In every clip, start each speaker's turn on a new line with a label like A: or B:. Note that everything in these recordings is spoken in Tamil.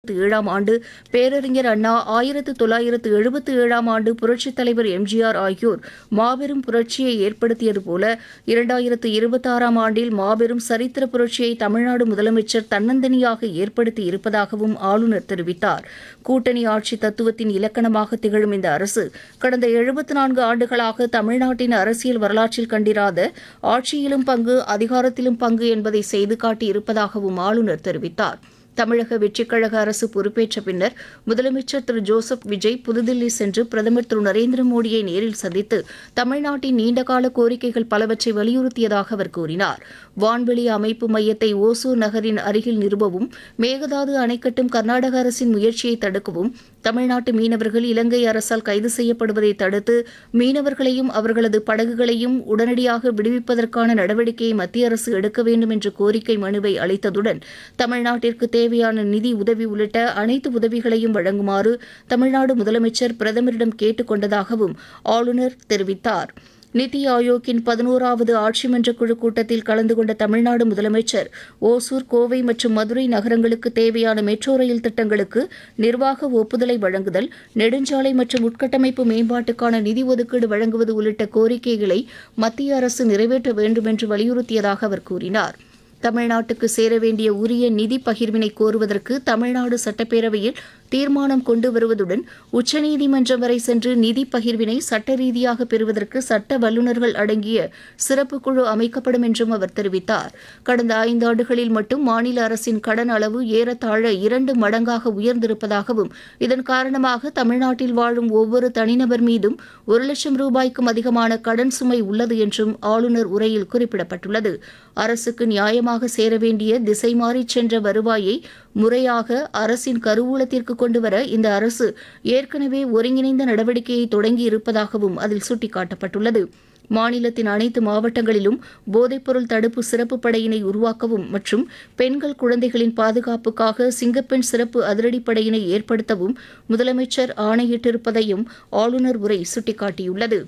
A: ஏழாம் ஆண்டு பேரறிஞர் அண்ணா ஆயிரத்து தொள்ளாயிரத்து எழுபத்து ஏழாம் ஆண்டு புரட்சித் தலைவர் எம்ஜிஆர் ஆகியோர் மாபெரும் புரட்சியை ஏற்படுத்தியது போல இரண்டாயிரத்து இருபத்தாறாம் ஆண்டில் மாபெரும் சரித்திர புரட்சியை தமிழ்நாடு முதலமைச்சர் தன்னந்தனியாக ஏற்படுத்தி இருப்பதாகவும் ஆளுநர் தெரிவித்தார் கூட்டணி ஆட்சி தத்துவத்தின் இலக்கணமாக திகழும் இந்த அரசு கடந்த எழுபத்து நான்கு ஆண்டுகளாக தமிழ்நாட்டின் அரசியல் வரலாற்றில் கண்டிராத ஆட்சியிலும் பங்கு அதிகாரத்திலும் பங்கு என்பதை செய்து காட்டி இருப்பதாகவும் ஆளுநர் தெரிவித்தார் தமிழக வெற்றிக்கழக அரசு பொறுப்பேற்ற பின்னர் முதலமைச்சர் திரு ஜோசப் விஜய் புதுதில்லி சென்று பிரதமர் திரு நரேந்திர மோடியை நேரில் சந்தித்து தமிழ்நாட்டின் நீண்டகால கோரிக்கைகள் பலவற்றை வலியுறுத்தியதாக அவர் கூறினார் வான்வெளி அமைப்பு மையத்தை ஓசூர் நகரின் அருகில் நிறுவவும் மேகதாது அணை கட்டும் கர்நாடக அரசின் முயற்சியை தடுக்கவும் தமிழ்நாட்டு மீனவர்கள் இலங்கை அரசால் கைது செய்யப்படுவதை தடுத்து மீனவர்களையும் அவர்களது படகுகளையும் உடனடியாக விடுவிப்பதற்கான நடவடிக்கையை மத்திய அரசு எடுக்க வேண்டும் என்ற கோரிக்கை மனுவை அளித்ததுடன் தமிழ்நாட்டிற்கு தேவையான நிதி உதவி உள்ளிட்ட அனைத்து உதவிகளையும் வழங்குமாறு தமிழ்நாடு முதலமைச்சர் பிரதமரிடம் கேட்டுக் கொண்டதாகவும் ஆளுநர் தெரிவித்தார் நித்தி ஆயோக்கின் பதினோராவது ஆட்சிமன்ற குழு கூட்டத்தில் கலந்து கொண்ட தமிழ்நாடு முதலமைச்சர் ஓசூர் கோவை மற்றும் மதுரை நகரங்களுக்கு தேவையான மெட்ரோ ரயில் திட்டங்களுக்கு நிர்வாக ஒப்புதலை வழங்குதல் நெடுஞ்சாலை மற்றும் உட்கட்டமைப்பு மேம்பாட்டுக்கான நிதி ஒதுக்கீடு வழங்குவது உள்ளிட்ட கோரிக்கைகளை மத்திய அரசு நிறைவேற்ற வேண்டும் என்று வலியுறுத்தியதாக அவர் கூறினார் தமிழ்நாட்டுக்கு சேர வேண்டிய உரிய நிதி பகிர்வினை கோருவதற்கு தமிழ்நாடு சட்டப்பேரவையில் தீர்மானம் கொண்டு வருவதுடன் உச்சநீதிமன்றம் வரை சென்று நிதி பகிர்வினை சட்ட ரீதியாக பெறுவதற்கு சட்ட வல்லுநர்கள் அடங்கிய சிறப்பு குழு அமைக்கப்படும் என்றும் அவர் தெரிவித்தார் கடந்த ஐந்தாண்டுகளில் மட்டும் மாநில அரசின் கடன் அளவு ஏறத்தாழ இரண்டு மடங்காக உயர்ந்திருப்பதாகவும் இதன் காரணமாக தமிழ்நாட்டில் வாழும் ஒவ்வொரு தனிநபர் மீதும் ஒரு லட்சம் ரூபாய்க்கும் அதிகமான கடன் சுமை உள்ளது என்றும் ஆளுநர் உரையில் குறிப்பிடப்பட்டுள்ளது அரசுக்கு நியாயமாக சேர வேண்டிய திசை மாறிச் சென்ற வருவாயை முறையாக அரசின் கருவூலத்திற்கு கொண்டுவர இந்த அரசு ஏற்கனவே ஒருங்கிணைந்த நடவடிக்கையை தொடங்கி இருப்பதாகவும் அதில் சுட்டிக்காட்டப்பட்டுள்ளது மாநிலத்தின் அனைத்து மாவட்டங்களிலும் போதைப்பொருள் தடுப்பு சிறப்பு படையினை உருவாக்கவும் மற்றும் பெண்கள் குழந்தைகளின் பாதுகாப்புக்காக சிங்கப்பெண் சிறப்பு அதிரடிப்படையினை ஏற்படுத்தவும் முதலமைச்சர் ஆணையிட்டிருப்பதையும் ஆளுநர் உரை சுட்டிக்காட்டியுள்ளது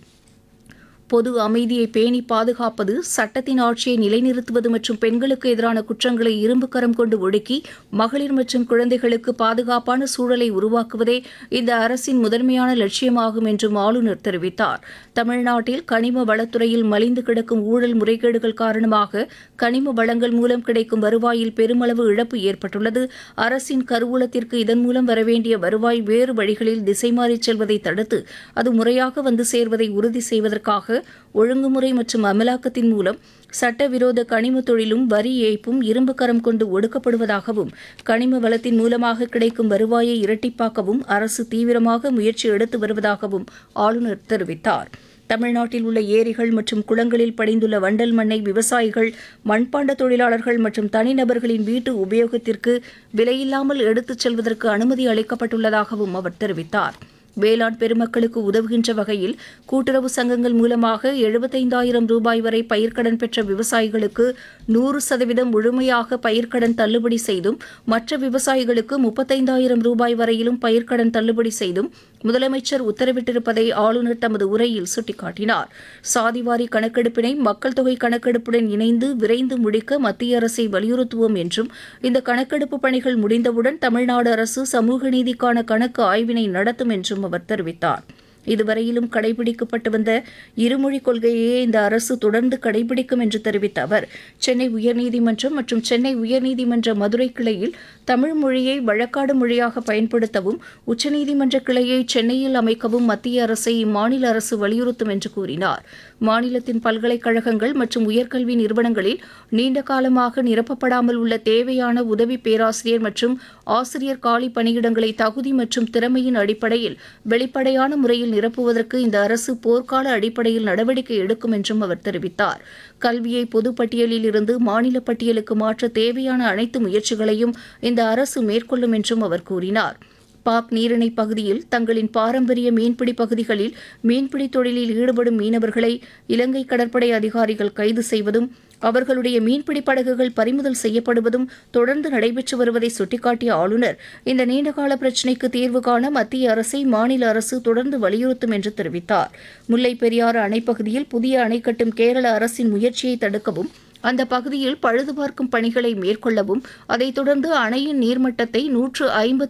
A: பொது அமைதியை பேணி பாதுகாப்பது சட்டத்தின் ஆட்சியை நிலைநிறுத்துவது மற்றும் பெண்களுக்கு எதிரான குற்றங்களை இரும்பு கரம் கொண்டு ஒடுக்கி மகளிர் மற்றும் குழந்தைகளுக்கு பாதுகாப்பான சூழலை உருவாக்குவதே இந்த அரசின் முதன்மையான லட்சியமாகும் என்றும் ஆளுநர் தெரிவித்தார் தமிழ்நாட்டில் கனிம வளத்துறையில் மலிந்து கிடக்கும் ஊழல் முறைகேடுகள் காரணமாக கனிம வளங்கள் மூலம் கிடைக்கும் வருவாயில் பெருமளவு இழப்பு ஏற்பட்டுள்ளது அரசின் கருவூலத்திற்கு இதன் மூலம் வரவேண்டிய வருவாய் வேறு வழிகளில் திசை மாறிச் செல்வதை தடுத்து அது முறையாக வந்து சேர்வதை உறுதி செய்வதற்காக ஒழுங்குமுறை மற்றும் அமலாக்கத்தின் மூலம் சட்டவிரோத கனிம தொழிலும் வரி ஏய்ப்பும் இரும்பு கரம் கொண்டு ஒடுக்கப்படுவதாகவும் கனிம வளத்தின் மூலமாக கிடைக்கும் வருவாயை இரட்டிப்பாக்கவும் அரசு தீவிரமாக முயற்சி எடுத்து வருவதாகவும் ஆளுநர் தெரிவித்தார் தமிழ்நாட்டில் உள்ள ஏரிகள் மற்றும் குளங்களில் படிந்துள்ள வண்டல் மண்ணை விவசாயிகள் மண்பாண்ட தொழிலாளர்கள் மற்றும் தனிநபர்களின் வீட்டு உபயோகத்திற்கு விலையில்லாமல் எடுத்துச் செல்வதற்கு அனுமதி அளிக்கப்பட்டுள்ளதாகவும் அவர் தெரிவித்தார் வேளாண் பெருமக்களுக்கு உதவுகின்ற வகையில் கூட்டுறவு சங்கங்கள் மூலமாக எழுபத்தைந்தாயிரம் ரூபாய் வரை பயிர்க்கடன் பெற்ற விவசாயிகளுக்கு நூறு சதவீதம் முழுமையாக பயிர்க்கடன் தள்ளுபடி செய்தும் மற்ற விவசாயிகளுக்கு முப்பத்தைந்தாயிரம் ரூபாய் வரையிலும் பயிர்க்கடன் தள்ளுபடி செய்தும் முதலமைச்சர் உத்தரவிட்டிருப்பதை ஆளுநர் தமது உரையில் சுட்டிக்காட்டினார் சாதிவாரி கணக்கெடுப்பினை மக்கள் தொகை கணக்கெடுப்புடன் இணைந்து விரைந்து முடிக்க மத்திய அரசை வலியுறுத்துவோம் என்றும் இந்த கணக்கெடுப்பு பணிகள் முடிந்தவுடன் தமிழ்நாடு அரசு சமூக நீதிக்கான கணக்கு ஆய்வினை நடத்தும் என்றும் அவர் தெரிவித்தார் இதுவரையிலும் கடைபிடிக்கப்பட்டு வந்த இருமொழி கொள்கையே இந்த அரசு தொடர்ந்து கடைபிடிக்கும் என்று தெரிவித்த அவர் சென்னை உயர்நீதிமன்றம் மற்றும் சென்னை உயர்நீதிமன்ற மதுரை கிளையில் தமிழ் மொழியை வழக்காடு மொழியாக பயன்படுத்தவும் உச்சநீதிமன்ற கிளையை சென்னையில் அமைக்கவும் மத்திய அரசை இம்மாநில அரசு வலியுறுத்தும் என்று கூறினார் மாநிலத்தின் பல்கலைக்கழகங்கள் மற்றும் உயர்கல்வி நிறுவனங்களில் நீண்ட காலமாக நிரப்பப்படாமல் உள்ள தேவையான உதவி பேராசிரியர் மற்றும் ஆசிரியர் காலி பணியிடங்களை தகுதி மற்றும் திறமையின் அடிப்படையில் வெளிப்படையான முறையில் நிரப்புவதற்கு இந்த அரசு போர்க்கால அடிப்படையில் நடவடிக்கை எடுக்கும் என்றும் அவர் தெரிவித்தார் கல்வியை பொது பட்டியலில் இருந்து மாநில பட்டியலுக்கு மாற்ற தேவையான அனைத்து முயற்சிகளையும் இந்த அரசு மேற்கொள்ளும் என்றும் அவர் கூறினார் பாக் நீரிணை பகுதியில் தங்களின் பாரம்பரிய மீன்பிடி பகுதிகளில் மீன்பிடி தொழிலில் ஈடுபடும் மீனவர்களை இலங்கை கடற்படை அதிகாரிகள் கைது செய்வதும் அவர்களுடைய மீன்பிடி படகுகள் பறிமுதல் செய்யப்படுவதும் தொடர்ந்து நடைபெற்று வருவதை சுட்டிக்காட்டிய ஆளுநர் இந்த நீண்டகால பிரச்சினைக்கு தீர்வு காண மத்திய அரசை மாநில அரசு தொடர்ந்து வலியுறுத்தும் என்று தெரிவித்தார் முல்லைப் பெரியாறு அணைப்பகுதியில் புதிய அணை கட்டும் கேரள அரசின் முயற்சியை தடுக்கவும் அந்த பகுதியில் பழுதுபார்க்கும் பணிகளை மேற்கொள்ளவும் அதைத் தொடர்ந்து அணையின் நீர்மட்டத்தை நூற்று ஐம்பத்தி